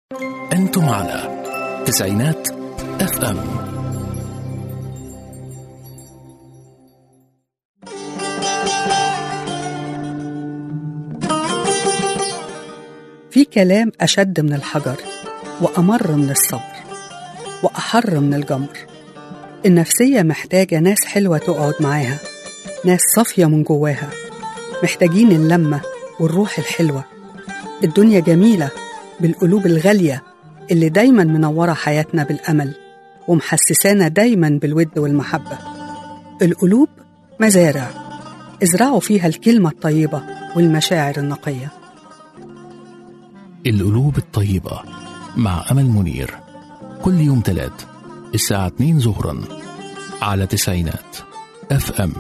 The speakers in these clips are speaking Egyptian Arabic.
أنتم على تسعينات اف ام في كلام أشد من الحجر وأمر من الصبر وأحر من الجمر النفسية محتاجة ناس حلوة تقعد معاها ناس صافية من جواها محتاجين اللمة والروح الحلوة الدنيا جميلة بالقلوب الغالية اللي دايما منورة حياتنا بالأمل ومحسسانا دايما بالود والمحبة القلوب مزارع ازرعوا فيها الكلمة الطيبة والمشاعر النقية القلوب الطيبة مع أمل منير كل يوم تلات الساعة 2 ظهرا على تسعينات اف ام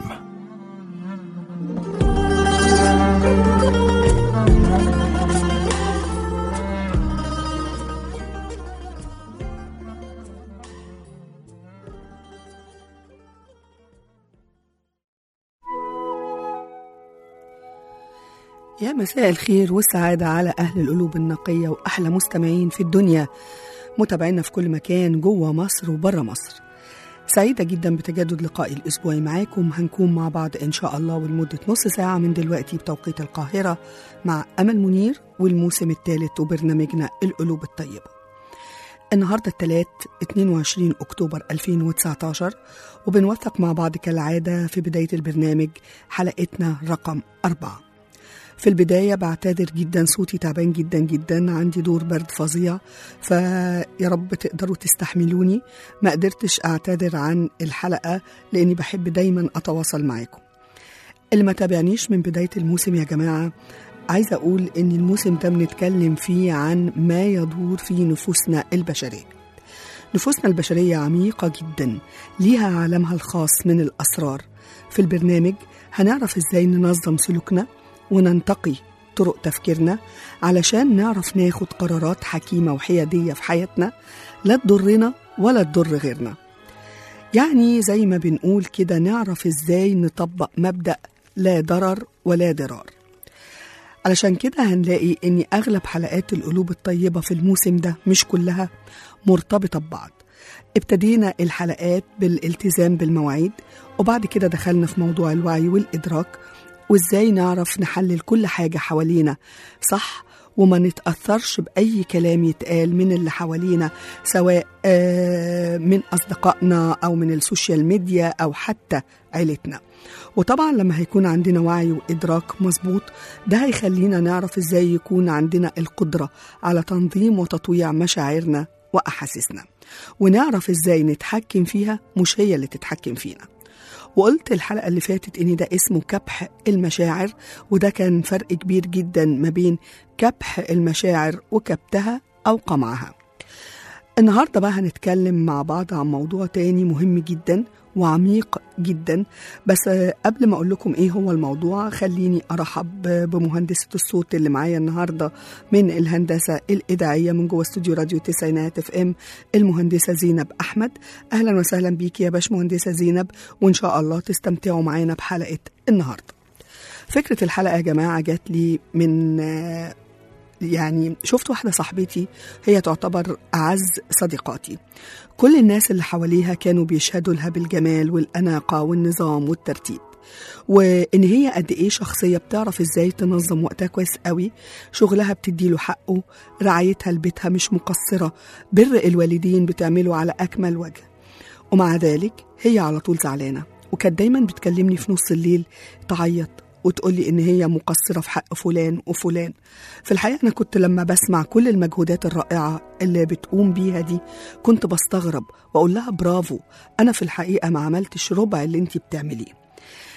يا مساء الخير والسعادة على أهل القلوب النقية وأحلى مستمعين في الدنيا متابعينا في كل مكان جوه مصر وبره مصر سعيدة جدا بتجدد لقائي الأسبوعي معاكم هنكون مع بعض إن شاء الله ولمدة نص ساعة من دلوقتي بتوقيت القاهرة مع أمل منير والموسم الثالث وبرنامجنا القلوب الطيبة النهاردة الثلاث 22 أكتوبر 2019 وبنوثق مع بعض كالعادة في بداية البرنامج حلقتنا رقم أربعة في البداية بعتذر جدا صوتي تعبان جدا جدا عندي دور برد فظيع فيا رب تقدروا تستحملوني ما قدرتش أعتذر عن الحلقة لأني بحب دايما أتواصل معاكم اللي ما تابعنيش من بداية الموسم يا جماعة عايزة أقول إن الموسم ده بنتكلم فيه عن ما يدور في نفوسنا البشرية نفوسنا البشرية عميقة جدا ليها عالمها الخاص من الأسرار في البرنامج هنعرف إزاي ننظم سلوكنا وننتقي طرق تفكيرنا علشان نعرف ناخد قرارات حكيمة وحيادية في حياتنا لا تضرنا ولا تضر غيرنا يعني زي ما بنقول كده نعرف ازاي نطبق مبدأ لا ضرر ولا ضرار علشان كده هنلاقي ان اغلب حلقات القلوب الطيبة في الموسم ده مش كلها مرتبطة ببعض ابتدينا الحلقات بالالتزام بالمواعيد وبعد كده دخلنا في موضوع الوعي والإدراك وازاي نعرف نحلل كل حاجة حوالينا صح وما نتأثرش بأي كلام يتقال من اللي حوالينا سواء آه، من أصدقائنا أو من السوشيال ميديا أو حتى عيلتنا وطبعا لما هيكون عندنا وعي وإدراك مظبوط ده هيخلينا نعرف ازاي يكون عندنا القدرة على تنظيم وتطويع مشاعرنا وأحاسيسنا ونعرف ازاي نتحكم فيها مش هي اللي تتحكم فينا وقلت الحلقة اللي فاتت إن ده اسمه كبح المشاعر وده كان فرق كبير جدا ما بين كبح المشاعر وكبتها أو قمعها النهاردة بقى هنتكلم مع بعض عن موضوع تاني مهم جدا وعميق جدا بس آه، قبل ما اقول لكم ايه هو الموضوع خليني ارحب بمهندسه الصوت اللي معايا النهارده من الهندسه الاذاعيه من جوه استوديو راديو تسعينات اف ام المهندسه زينب احمد اهلا وسهلا بيكي يا باش مهندسه زينب وان شاء الله تستمتعوا معانا بحلقه النهارده فكره الحلقه يا جماعه جات لي من آه، يعني شفت واحدة صاحبتي هي تعتبر أعز صديقاتي كل الناس اللي حواليها كانوا بيشهدوا لها بالجمال والأناقة والنظام والترتيب وإن هي قد إيه شخصية بتعرف إزاي تنظم وقتها كويس قوي شغلها بتديله حقه رعايتها لبيتها مش مقصرة بر الوالدين بتعمله على أكمل وجه ومع ذلك هي على طول زعلانة وكانت دايما بتكلمني في نص الليل تعيط وتقولي إن هي مقصرة في حق فلان وفلان في الحقيقة أنا كنت لما بسمع كل المجهودات الرائعة اللي بتقوم بيها دي كنت بستغرب وأقول لها برافو أنا في الحقيقة ما عملتش ربع اللي انتي بتعمليه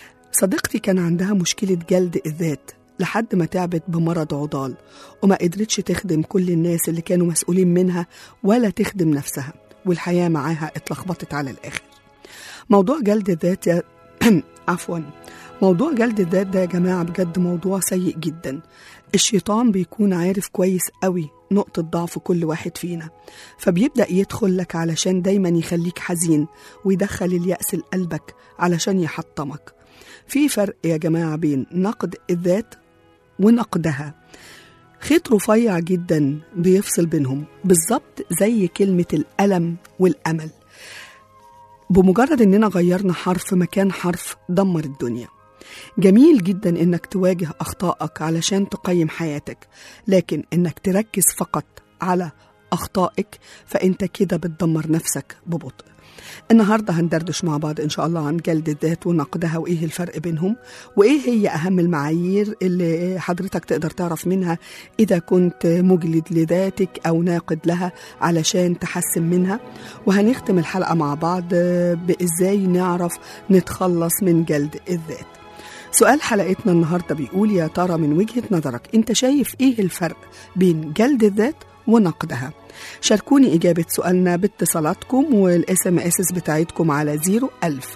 صديقتي كان عندها مشكلة جلد الذات لحد ما تعبت بمرض عضال وما قدرتش تخدم كل الناس اللي كانوا مسؤولين منها ولا تخدم نفسها والحياة معاها اتلخبطت على الآخر موضوع جلد الذات يا- عفوا موضوع جلد الذات ده يا جماعة بجد موضوع سيء جدا الشيطان بيكون عارف كويس قوي نقطة ضعف كل واحد فينا فبيبدأ يدخل لك علشان دايما يخليك حزين ويدخل اليأس لقلبك علشان يحطمك في فرق يا جماعة بين نقد الذات ونقدها خيط رفيع جدا بيفصل بينهم بالظبط زي كلمة الألم والأمل بمجرد إننا غيرنا حرف مكان حرف دمر الدنيا جميل جدا إنك تواجه أخطائك علشان تقيم حياتك لكن إنك تركز فقط على أخطائك فأنت كده بتدمر نفسك ببطء النهارده هندردش مع بعض ان شاء الله عن جلد الذات ونقدها وايه الفرق بينهم وايه هي اهم المعايير اللي حضرتك تقدر تعرف منها اذا كنت مجلد لذاتك او ناقد لها علشان تحسن منها وهنختم الحلقه مع بعض بازاي نعرف نتخلص من جلد الذات سؤال حلقتنا النهارده بيقول يا ترى من وجهه نظرك انت شايف ايه الفرق بين جلد الذات ونقدها شاركوني إجابة سؤالنا باتصالاتكم والاس ام اس بتاعتكم على 01000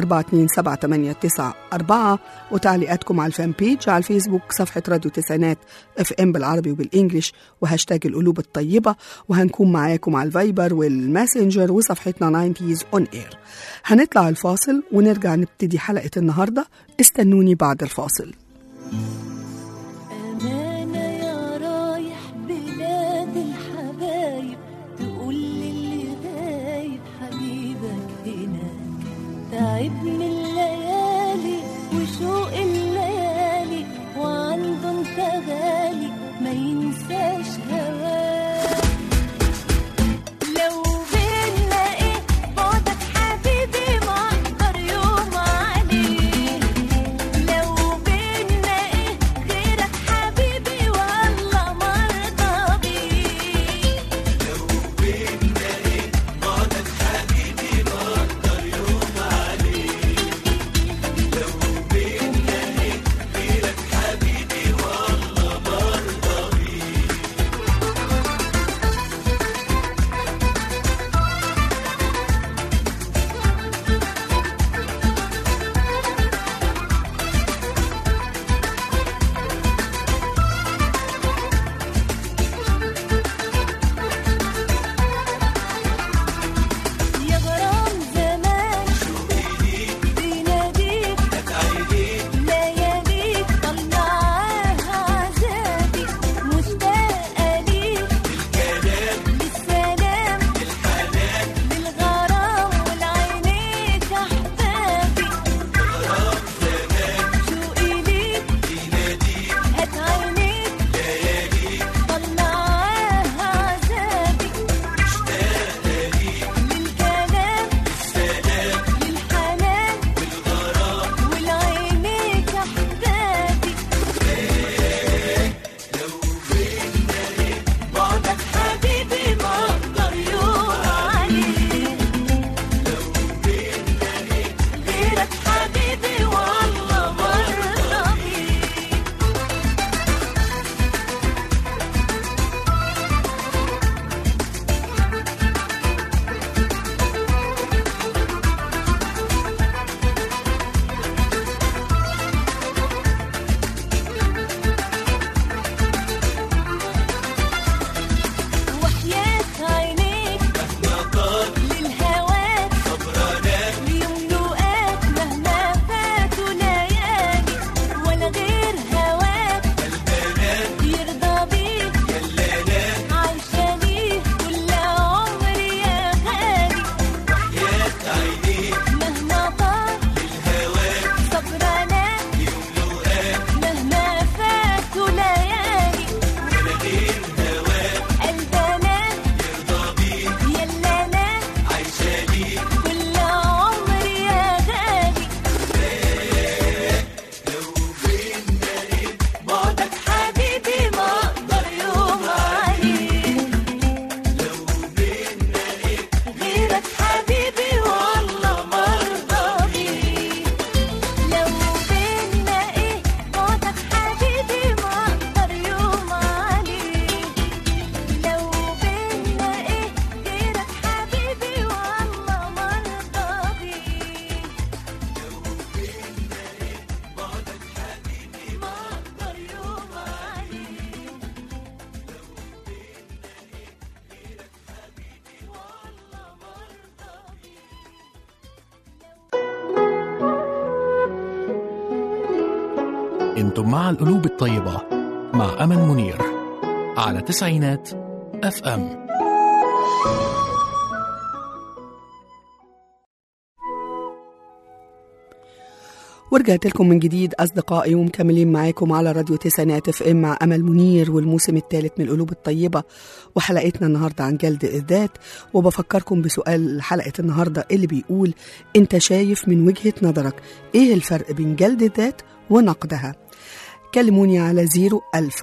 427 وتعليقاتكم على الفان بيج على الفيسبوك صفحة راديو تسعينات اف ام بالعربي وبالانجلش وهاشتاج القلوب الطيبة وهنكون معاكم على الفايبر والماسنجر وصفحتنا 90 اون اير هنطلع الفاصل ونرجع نبتدي حلقة النهاردة استنوني بعد الفاصل أمانة يا رايح بلاد الحبايب تقول للي غايب حبيبك هناك تعب من الليالي وشوق الليالي وعنده انت غالي ما ينساش هواك لو بينا ايه بعدك حبيبي ما اقدر يوم عليه لو بينا ايه غيرك حبيبي والله مرضى بيه يا غرام زمان بيناديك لياليك طلعاها عذابي مشتاقة ليك للسلام للغرام والعينيك أحبابي شوقي ليك هات عينيك طلعاها عذابي للكلام للحنان والعينيك أحبابي بعدك حبيبي ما أقدر يوم عليه غيرك حبيبي والله مرضى بيه وحياة عينيك للهواك ليملؤك مهما فاتوا ليالي ولا غير هواك يرضى بيك عايشة ليه كل عمري يا غالي مهما طال صبرنا مهما فاتوا ليالي قلبنا يلا انا كل عمري يا غالي بعدك حبيبي ما اقدر يوم عليه غيرك حبيبي والله مرضى بيه لو بينا ايه بعدك حبيبي ما اقدر يوم عليه لو بينا ايه غيرك حبيبي والله مرضى بيه ما اقدر يوم عليه والله مرضى بيه انتم مع القلوب الطيبة مع أمل منير على تسعينات اف ام ورجعت لكم من جديد أصدقائي ومكملين معاكم على راديو تسعينات اف ام مع أمل منير والموسم الثالث من القلوب الطيبة وحلقتنا النهاردة عن جلد الذات وبفكركم بسؤال حلقة النهاردة اللي بيقول أنت شايف من وجهة نظرك إيه الفرق بين جلد الذات ونقدها كلموني على 01000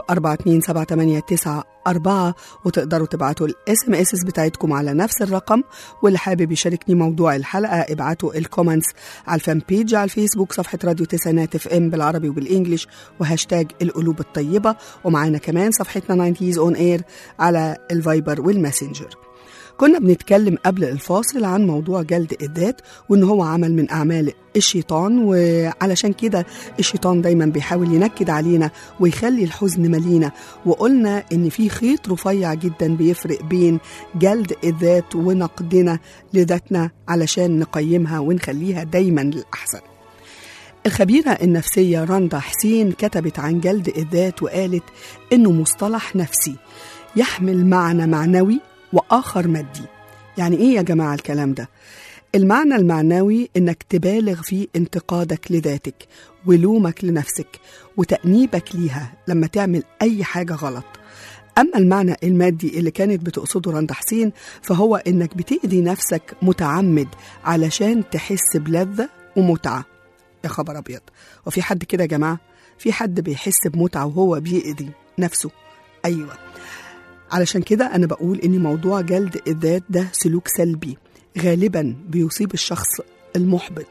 42789 أربعة وتقدروا تبعتوا الاس ام اس بتاعتكم على نفس الرقم واللي حابب يشاركني موضوع الحلقة ابعتوا الكومنتس على الفان بيج على الفيسبوك صفحة راديو تسعينات اف ام بالعربي وبالانجلش وهاشتاج القلوب الطيبة ومعانا كمان صفحتنا 90s اون اير على الفايبر والماسنجر كنا بنتكلم قبل الفاصل عن موضوع جلد الذات وان هو عمل من اعمال الشيطان وعلشان كده الشيطان دايما بيحاول ينكد علينا ويخلي الحزن ملينا وقلنا ان في خيط رفيع جدا بيفرق بين جلد الذات ونقدنا لذاتنا علشان نقيمها ونخليها دايما للاحسن الخبيرة النفسية رندا حسين كتبت عن جلد الذات وقالت إنه مصطلح نفسي يحمل معنى معنوي وآخر مادي يعني إيه يا جماعة الكلام ده؟ المعنى المعنوي إنك تبالغ في انتقادك لذاتك ولومك لنفسك وتأنيبك ليها لما تعمل أي حاجة غلط أما المعنى المادي اللي كانت بتقصده رندا حسين فهو إنك بتأذي نفسك متعمد علشان تحس بلذة ومتعة يا خبر أبيض وفي حد كده يا جماعة في حد بيحس بمتعة وهو بيأذي نفسه أيوة علشان كده أنا بقول إن موضوع جلد الذات ده سلوك سلبي غالبا بيصيب الشخص المحبط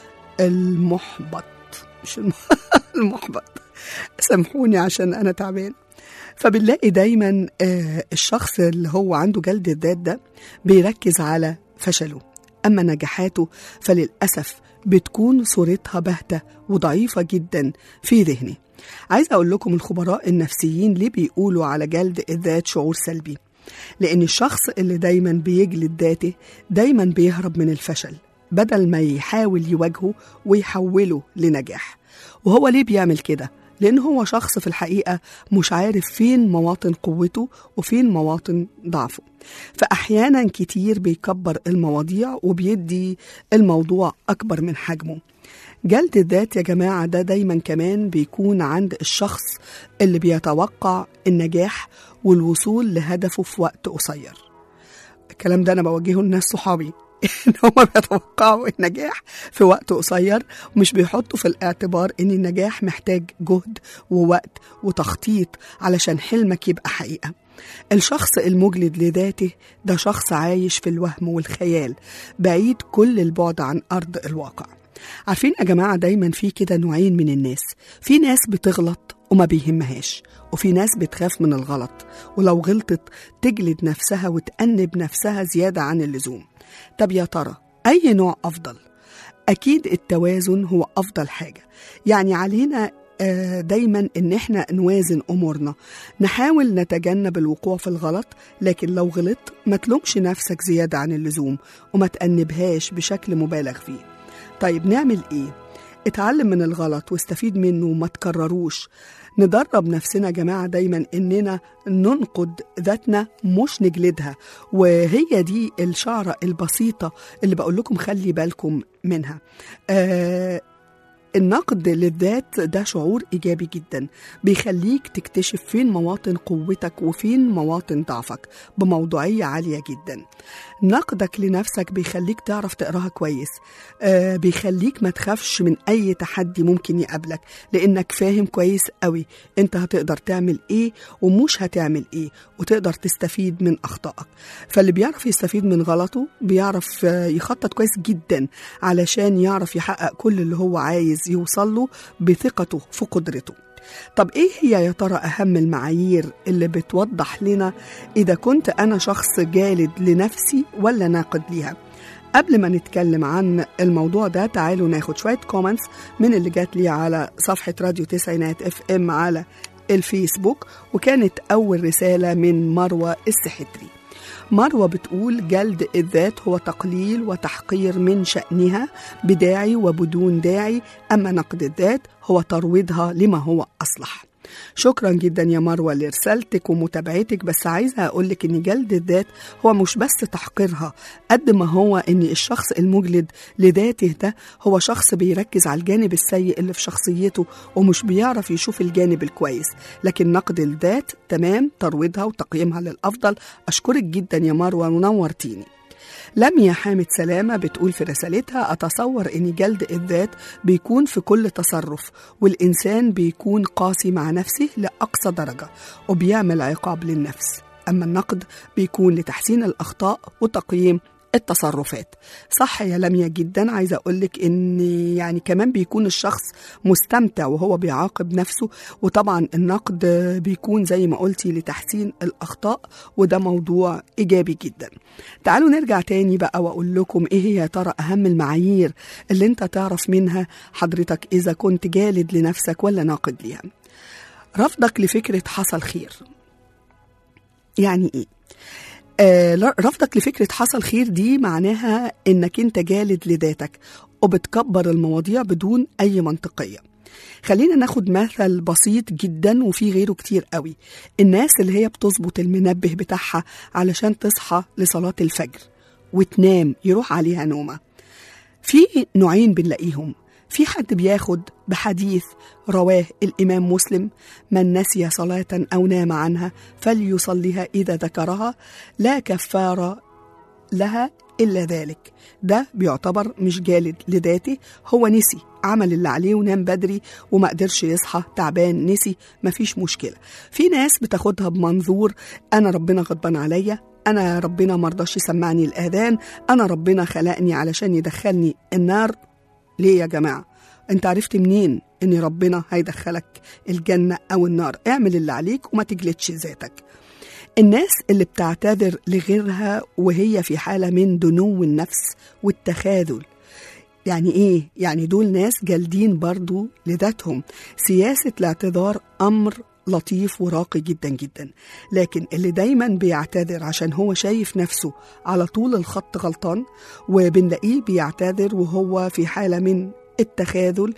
المحبط مش الم... المحبط سامحوني عشان أنا تعبان فبنلاقي دايما آه، الشخص اللي هو عنده جلد الذات ده بيركز على فشله أما نجاحاته فللأسف بتكون صورتها باهتة وضعيفة جدا في ذهنه عايزة أقول لكم الخبراء النفسيين ليه بيقولوا على جلد الذات شعور سلبي لأن الشخص اللي دايما بيجلد ذاته دايما بيهرب من الفشل بدل ما يحاول يواجهه ويحوله لنجاح وهو ليه بيعمل كده؟ لأن هو شخص في الحقيقة مش عارف فين مواطن قوته وفين مواطن ضعفه فأحيانا كتير بيكبر المواضيع وبيدي الموضوع أكبر من حجمه جلد الذات يا جماعة ده دايما كمان بيكون عند الشخص اللي بيتوقع النجاح والوصول لهدفه في وقت قصير الكلام ده أنا بوجهه لناس صحابي ان هم بيتوقعوا النجاح في وقت قصير ومش بيحطوا في الاعتبار ان النجاح محتاج جهد ووقت وتخطيط علشان حلمك يبقى حقيقه الشخص المجلد لذاته ده شخص عايش في الوهم والخيال بعيد كل البعد عن ارض الواقع عارفين يا جماعه دايما في كده نوعين من الناس في ناس بتغلط وما بيهمهاش وفي ناس بتخاف من الغلط ولو غلطت تجلد نفسها وتأنب نفسها زيادة عن اللزوم طب يا ترى أي نوع أفضل؟ أكيد التوازن هو أفضل حاجة يعني علينا آه، دايما ان احنا نوازن امورنا نحاول نتجنب الوقوع في الغلط لكن لو غلطت ما تلومش نفسك زياده عن اللزوم وما تأنبهاش بشكل مبالغ فيه طيب نعمل ايه اتعلم من الغلط واستفيد منه وما تكرروش ندرب نفسنا يا جماعة دايما إننا ننقد ذاتنا مش نجلدها وهي دي الشعرة البسيطة اللي بقول لكم خلي بالكم منها آه النقد للذات ده شعور إيجابي جدا بيخليك تكتشف فين مواطن قوتك وفين مواطن ضعفك بموضوعية عالية جدا نقدك لنفسك بيخليك تعرف تقراها كويس آه بيخليك ما تخافش من أي تحدي ممكن يقابلك لأنك فاهم كويس قوي أنت هتقدر تعمل إيه ومش هتعمل إيه وتقدر تستفيد من أخطائك فاللي بيعرف يستفيد من غلطه بيعرف آه، يخطط كويس جدا علشان يعرف يحقق كل اللي هو عايز يوصل له بثقته في قدرته طب ايه هي يا ترى اهم المعايير اللي بتوضح لنا اذا كنت انا شخص جالد لنفسي ولا ناقد ليها قبل ما نتكلم عن الموضوع ده تعالوا ناخد شوية كومنتس من اللي جات لي على صفحة راديو تسعينات اف ام على الفيسبوك وكانت أول رسالة من مروة السحتري مروة بتقول جلد الذات هو تقليل وتحقير من شأنها بداعي وبدون داعي أما نقد الذات هو ترويضها لما هو أصلح شكرا جدا يا مروة لرسالتك ومتابعتك بس عايزة أقولك إن جلد الذات هو مش بس تحقيرها قد ما هو إن الشخص المجلد لذاته ده هو شخص بيركز على الجانب السيء اللي في شخصيته ومش بيعرف يشوف الجانب الكويس لكن نقد الذات تمام ترويضها وتقييمها للأفضل أشكرك جدا يا مروة ونورتيني لميا حامد سلامة بتقول في رسالتها أتصور أن جلد الذات بيكون في كل تصرف والإنسان بيكون قاسي مع نفسه لأقصى درجة وبيعمل عقاب للنفس أما النقد بيكون لتحسين الأخطاء وتقييم التصرفات صح يا لميا جدا عايزة أقولك إن يعني كمان بيكون الشخص مستمتع وهو بيعاقب نفسه وطبعا النقد بيكون زي ما قلتي لتحسين الأخطاء وده موضوع إيجابي جدا تعالوا نرجع تاني بقى وأقول لكم إيه هي يا ترى أهم المعايير اللي أنت تعرف منها حضرتك إذا كنت جالد لنفسك ولا ناقد ليها رفضك لفكرة حصل خير يعني إيه؟ آه لا- رفضك لفكرة حصل خير دي معناها إنك أنت جالد لذاتك وبتكبر المواضيع بدون أي منطقية خلينا ناخد مثل بسيط جدا وفي غيره كتير قوي الناس اللي هي بتظبط المنبه بتاعها علشان تصحى لصلاة الفجر وتنام يروح عليها نومة في نوعين بنلاقيهم في حد بياخد بحديث رواه الإمام مسلم من نسي صلاة أو نام عنها فليصليها إذا ذكرها لا كفارة لها إلا ذلك ده بيعتبر مش جالد لذاته هو نسي عمل اللي عليه ونام بدري وما قدرش يصحى تعبان نسي مفيش مشكلة في ناس بتاخدها بمنظور أنا ربنا غضبان عليا أنا ربنا مرضاش يسمعني الآذان أنا ربنا خلقني علشان يدخلني النار ليه يا جماعة انت عرفت منين ان ربنا هيدخلك الجنة او النار اعمل اللي عليك وما تجلدش ذاتك الناس اللي بتعتذر لغيرها وهي في حالة من دنو النفس والتخاذل يعني ايه؟ يعني دول ناس جالدين برضو لذاتهم سياسة الاعتذار أمر لطيف وراقي جدا جدا لكن اللي دايما بيعتذر عشان هو شايف نفسه على طول الخط غلطان وبنلاقيه بيعتذر وهو في حالة من التخاذل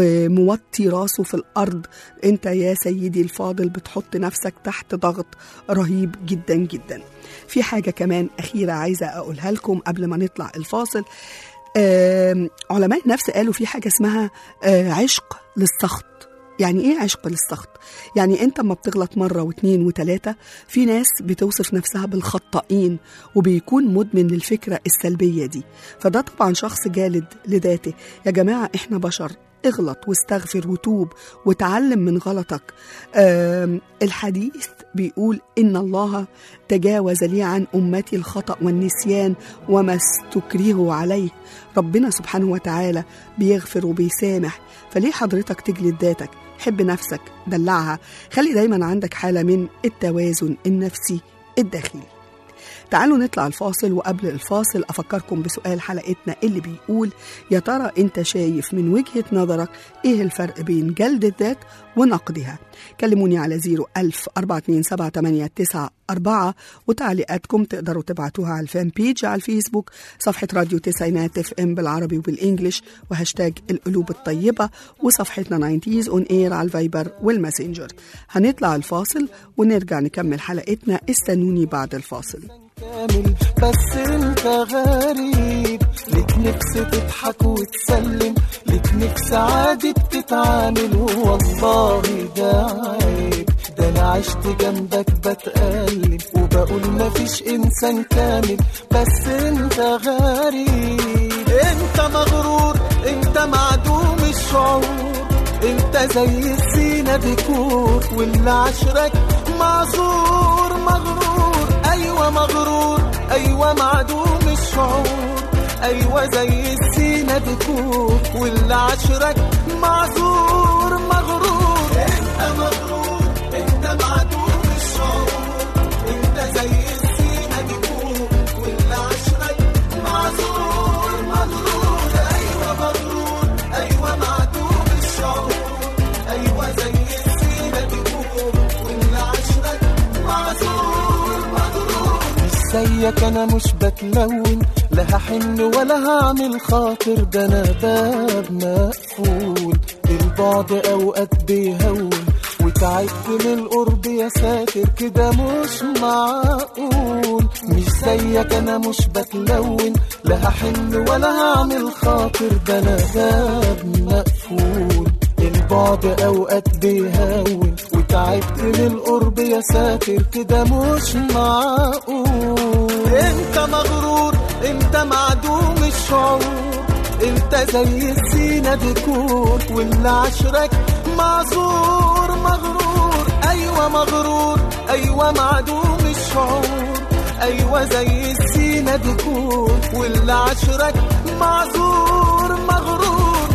وموطي راسه في الأرض أنت يا سيدي الفاضل بتحط نفسك تحت ضغط رهيب جدا جدا في حاجة كمان أخيرة عايزة أقولها لكم قبل ما نطلع الفاصل آم، علماء النفس قالوا في حاجة اسمها آه، عشق للسخط يعني ايه عشق للسخط؟ يعني انت اما بتغلط مرة واتنين وتلاتة في ناس بتوصف نفسها بالخطائين وبيكون مدمن للفكرة السلبية دي فده طبعا شخص جالد لذاته يا جماعة احنا بشر اغلط واستغفر وتوب وتعلم من غلطك آم، الحديث بيقول إن الله تجاوز لي عن أمتي الخطأ والنسيان وما استكرهوا عليه ربنا سبحانه وتعالى بيغفر وبيسامح فليه حضرتك تجلد ذاتك حب نفسك دلعها خلي دايما عندك حالة من التوازن النفسي الداخلي تعالوا نطلع الفاصل وقبل الفاصل أفكركم بسؤال حلقتنا اللي بيقول يا ترى أنت شايف من وجهة نظرك إيه الفرق بين جلد الذات ونقدها كلموني على 01000 427 وتعليقاتكم تقدروا تبعتوها على الفان بيج على الفيسبوك صفحة راديو تسعينات اف ام بالعربي وبالانجلش وهاشتاج القلوب الطيبة وصفحتنا 90 اون اير على الفايبر والماسنجر هنطلع الفاصل ونرجع نكمل حلقتنا استنوني بعد الفاصل كامل بس انت غريب ليك نفس تضحك وتسلم ليك نفس عادي بتتعامل والله ده عيب ده انا عشت جنبك بتقلب وبقول مفيش انسان كامل بس انت غريب انت مغرور انت معدوم الشعور انت زي الزينة ديكور واللي عشرك معذور مغرور ايوه مغرور ايوه معدوم الشعور ايوه زي الزينة ديكور واللي عشرك معذور مغرور انت مغرور انت معدوم الشعور انت زي الزينة ديكور واللي عشرك معذور مغرور ايوه مغرور ايوه معدوم الشعور ايوه زي الزينة ديكور واللي عشرك معذور مغرور مش زيك انا مش بتلون لا هحن ولا هعمل خاطر ده انا باب مقفول البعد اوقات بيهون وتعبت من القرب يا ساتر كده مش معقول مش زيك انا مش بتلون لا هحن ولا هعمل خاطر ده انا باب مقفول البعد اوقات بيهون وتعبت من القرب يا ساتر كده مش معقول انت مغرور انت معدوم الشعور انت زي الزينة ديكور واللي عشرك معذور مغرور ايوه مغرور ايوه معدوم الشعور ايوه زي الزينة ديكور واللي عشرك معذور مغرور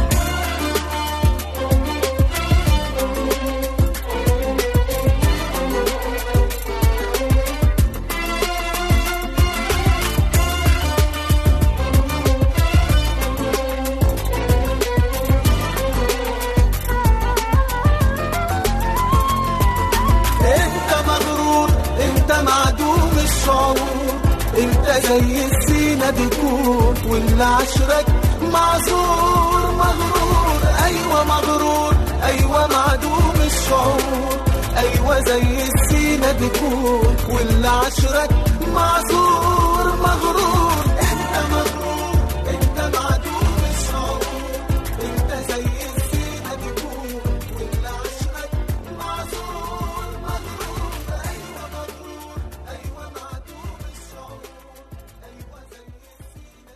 انت مغرور انت معدوم الشعور انت زي الزينة ديكور واللي عشرك معذور مغرور ايوه مغرور ايوه معدوم الشعور ايوه زي الزينة ديكور واللي عشرك معذور مغرور انت مغرور انت معدوم الشعور انت زي الزينة ديكور واللي عشرك معذور مغرور ايوه مغرور ايوه معدوم الشعور ايوه زي الزينة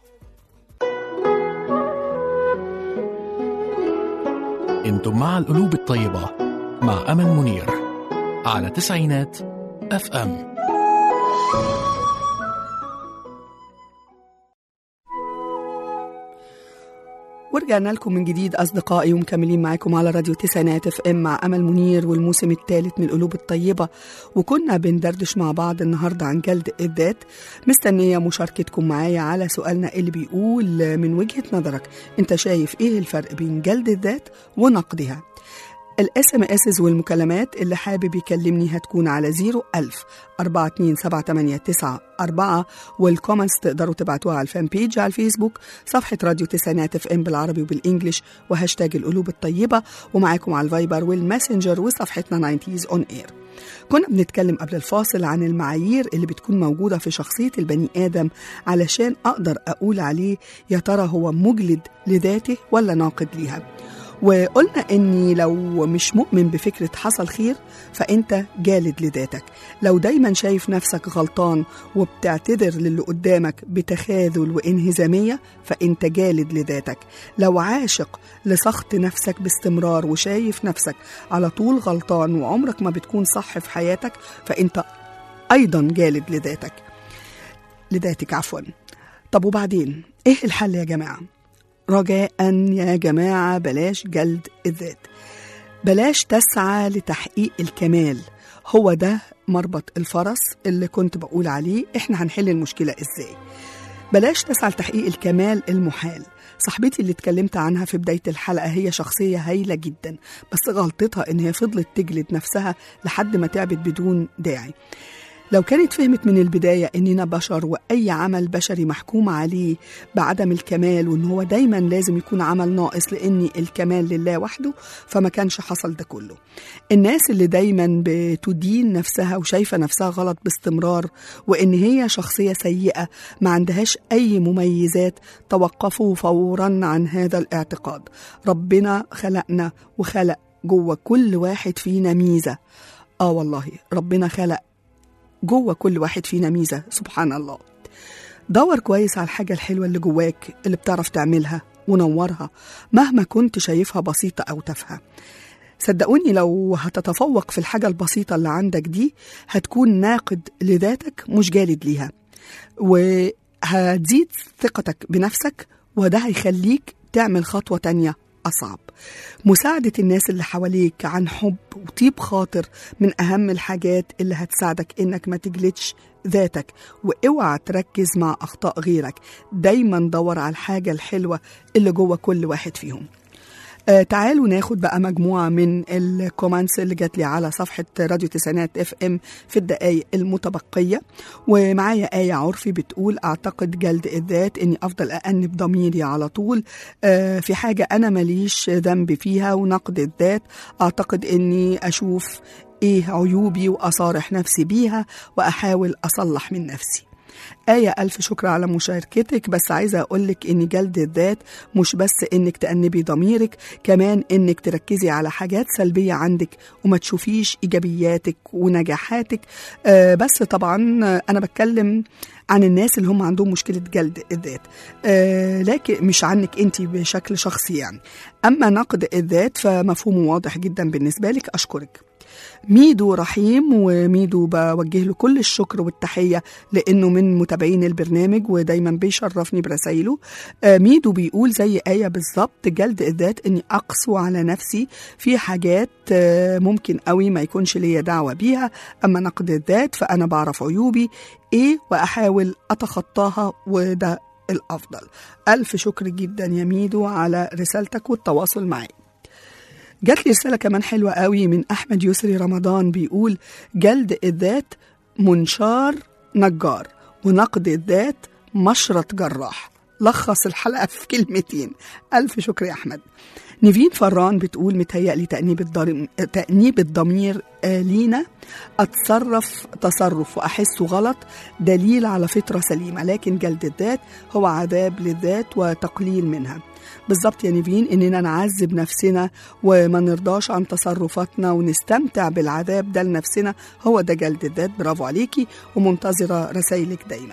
انتم مع القلوب الطيبة مع أمل منير على تسعينات اف ام ورجعنا لكم من جديد أصدقائي ومكملين معاكم على راديو تسعينات اف ام مع أمل منير والموسم الثالث من القلوب الطيبة وكنا بندردش مع بعض النهاردة عن جلد الذات مستنية مشاركتكم معايا على سؤالنا اللي بيقول من وجهة نظرك أنت شايف إيه الفرق بين جلد الذات ونقدها الاس ام اس والمكالمات اللي حابب يكلمني هتكون على 01000 4278994 والكومنتس تقدروا تبعتوها على الفان بيج على الفيسبوك صفحة راديو تسعينات اف ام بالعربي وبالانجلش وهاشتاج القلوب الطيبة ومعاكم على الفايبر والماسنجر وصفحتنا 90s اون اير كنا بنتكلم قبل الفاصل عن المعايير اللي بتكون موجودة في شخصية البني آدم علشان أقدر أقول عليه يا ترى هو مجلد لذاته ولا ناقد ليها وقلنا اني لو مش مؤمن بفكره حصل خير فانت جالد لذاتك لو دايما شايف نفسك غلطان وبتعتذر للي قدامك بتخاذل وانهزاميه فانت جالد لذاتك لو عاشق لسخط نفسك باستمرار وشايف نفسك على طول غلطان وعمرك ما بتكون صح في حياتك فانت ايضا جالد لذاتك لذاتك عفوا طب وبعدين ايه الحل يا جماعه رجاء يا جماعة بلاش جلد الذات بلاش تسعى لتحقيق الكمال هو ده مربط الفرس اللي كنت بقول عليه احنا هنحل المشكلة ازاي بلاش تسعى لتحقيق الكمال المحال صاحبتي اللي اتكلمت عنها في بداية الحلقة هي شخصية هايلة جدا بس غلطتها ان هي فضلت تجلد نفسها لحد ما تعبت بدون داعي لو كانت فهمت من البداية إننا بشر وأي عمل بشري محكوم عليه بعدم الكمال وإن هو دايما لازم يكون عمل ناقص لأن الكمال لله وحده فما كانش حصل ده كله الناس اللي دايما بتدين نفسها وشايفة نفسها غلط باستمرار وإن هي شخصية سيئة ما عندهاش أي مميزات توقفوا فورا عن هذا الاعتقاد ربنا خلقنا وخلق جوه كل واحد فينا ميزة آه والله ربنا خلق جوه كل واحد فينا ميزة سبحان الله دور كويس على الحاجة الحلوة اللي جواك اللي بتعرف تعملها ونورها مهما كنت شايفها بسيطة أو تافهة صدقوني لو هتتفوق في الحاجة البسيطة اللي عندك دي هتكون ناقد لذاتك مش جالد ليها وهتزيد ثقتك بنفسك وده هيخليك تعمل خطوة تانية أصعب مساعدة الناس اللي حواليك عن حب وطيب خاطر من أهم الحاجات اللي هتساعدك إنك ما تجلدش ذاتك واوعى تركز مع أخطاء غيرك دايما دور على الحاجة الحلوة اللي جوه كل واحد فيهم آه تعالوا ناخد بقى مجموعة من الكومنتس اللي جات لي على صفحة راديو تسعينات اف ام في الدقايق المتبقية ومعايا آية عرفي بتقول أعتقد جلد الذات إني أفضل أأنب ضميري على طول آه في حاجة أنا ماليش ذنب فيها ونقد الذات أعتقد إني أشوف إيه عيوبي وأصارح نفسي بيها وأحاول أصلح من نفسي آية ألف شكر على مشاركتك بس عايزة أقولك إن جلد الذات مش بس إنك تأنبي ضميرك كمان إنك تركزي على حاجات سلبية عندك وما تشوفيش إيجابياتك ونجاحاتك آه بس طبعا آه، أنا بتكلم عن الناس اللي هم عندهم مشكلة جلد الذات آه لكن مش عنك أنت بشكل شخصي يعني أما نقد الذات فمفهومه واضح جدا بالنسبة لك أشكرك ميدو رحيم وميدو بوجه له كل الشكر والتحية لأنه من متابعين البرنامج ودايما بيشرفني برسايله آه، ميدو بيقول زي آية بالظبط جلد الذات إني أقسو على نفسي في حاجات آه، ممكن قوي ما يكونش ليا دعوة بيها أما نقد الذات فأنا بعرف عيوبي إيه وأحاول أتخطاها وده الأفضل ألف شكر جدا يا ميدو على رسالتك والتواصل معي جات لي رسالة كمان حلوة قوي من أحمد يسري رمضان بيقول جلد الذات منشار نجار ونقد الذات مشرط جراح لخص الحلقة في كلمتين ألف شكر يا أحمد نيفين فران بتقول متهيألي تأنيب الضريم تأنيب الضمير آه، لينا أتصرف تصرف وأحسه غلط دليل على فطرة سليمة لكن جلد الذات هو عذاب للذات وتقليل منها بالظبط يا نيفين إننا نعذب نفسنا وما نرضاش عن تصرفاتنا ونستمتع بالعذاب ده لنفسنا هو ده جلد الذات برافو عليكي ومنتظرة رسايلك دايما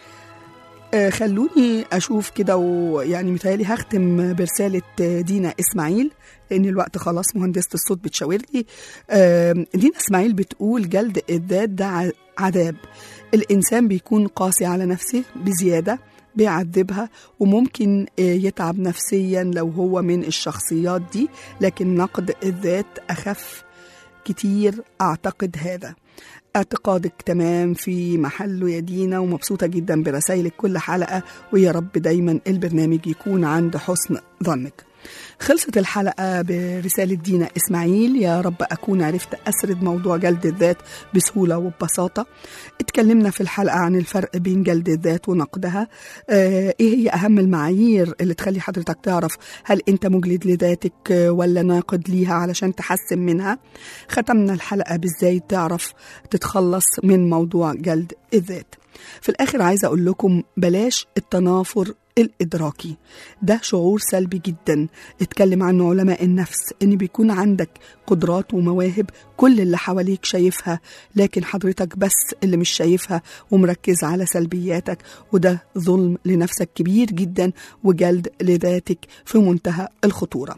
آه، خلوني اشوف كده ويعني متهيألي هختم برساله آه، دينا اسماعيل لان الوقت خلاص مهندسه الصوت بتشاور لي آه، دينا اسماعيل بتقول جلد الذات ده ع- عذاب الانسان بيكون قاسي على نفسه بزياده بيعذبها وممكن آه، يتعب نفسيا لو هو من الشخصيات دي لكن نقد الذات اخف كتير اعتقد هذا اعتقادك تمام في محله يا دينا ومبسوطة جدا برسايلك كل حلقة ويا رب دايما البرنامج يكون عند حسن ظنك خلصت الحلقة برسالة دينا إسماعيل يا رب أكون عرفت أسرد موضوع جلد الذات بسهولة وببساطة اتكلمنا في الحلقة عن الفرق بين جلد الذات ونقدها آه إيه هي أهم المعايير اللي تخلي حضرتك تعرف هل أنت مجلد لذاتك آه، ولا ناقد ليها علشان تحسن منها ختمنا الحلقة بإزاي تعرف تتخلص من موضوع جلد الذات في الآخر عايزة أقول لكم بلاش التنافر الإدراكي ده شعور سلبي جدا اتكلم عنه علماء النفس إن بيكون عندك قدرات ومواهب كل اللي حواليك شايفها لكن حضرتك بس اللي مش شايفها ومركز على سلبياتك وده ظلم لنفسك كبير جدا وجلد لذاتك في منتهى الخطورة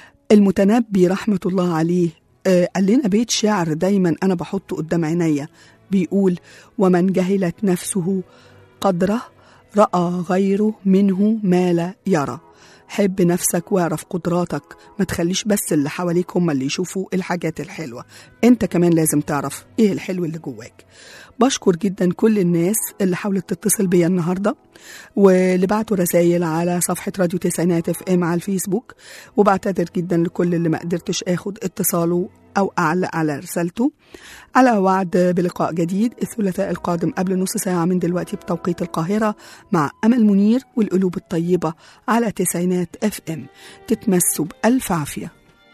المتنبي رحمة الله عليه آه، قال لنا بيت شعر دايما أنا بحطه قدام عينيا بيقول ومن جهلت نفسه قدره رأى غيره منه ما لا يرى حب نفسك واعرف قدراتك ما تخليش بس اللي حواليك هم اللي يشوفوا الحاجات الحلوة انت كمان لازم تعرف ايه الحلو اللي جواك بشكر جدا كل الناس اللي حاولت تتصل بيا النهارده واللي بعتوا رسائل على صفحه راديو تسعينات اف ام على الفيسبوك وبعتذر جدا لكل اللي ما قدرتش اخد اتصاله او اعلق على رسالته على وعد بلقاء جديد الثلاثاء القادم قبل نص ساعه من دلوقتي بتوقيت القاهره مع امل منير والقلوب الطيبه على تسعينات اف ام تتمسوا بالف عافيه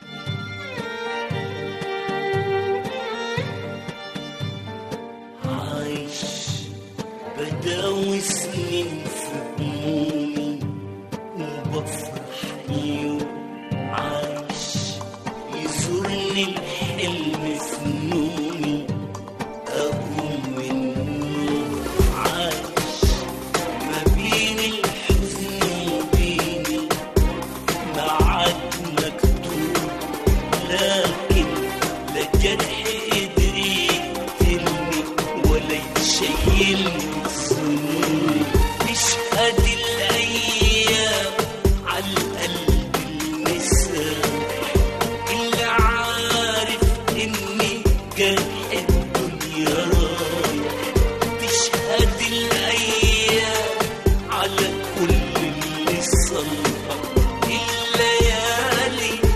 عايش بداوي سنين في همومي وبفرح يوم عايش يزورني الحلم في نومي أقوم من النوم عايش ما بين الحزن وبيني معاد مكتوب لكن لا جرح قدر يقتلني ولا يشيلني الذنوب تشهد الايام على القلب المسامح اللي عارف اني جرح الدنيا رايح تشهد الايام على كل اللي صلح الليالي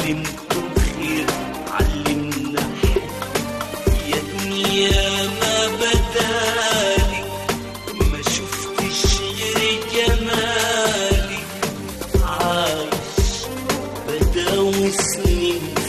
علمته خير علمنا حب يا دنيا ما بدالي ما شفتش غير جمالي عايش بداوي سنين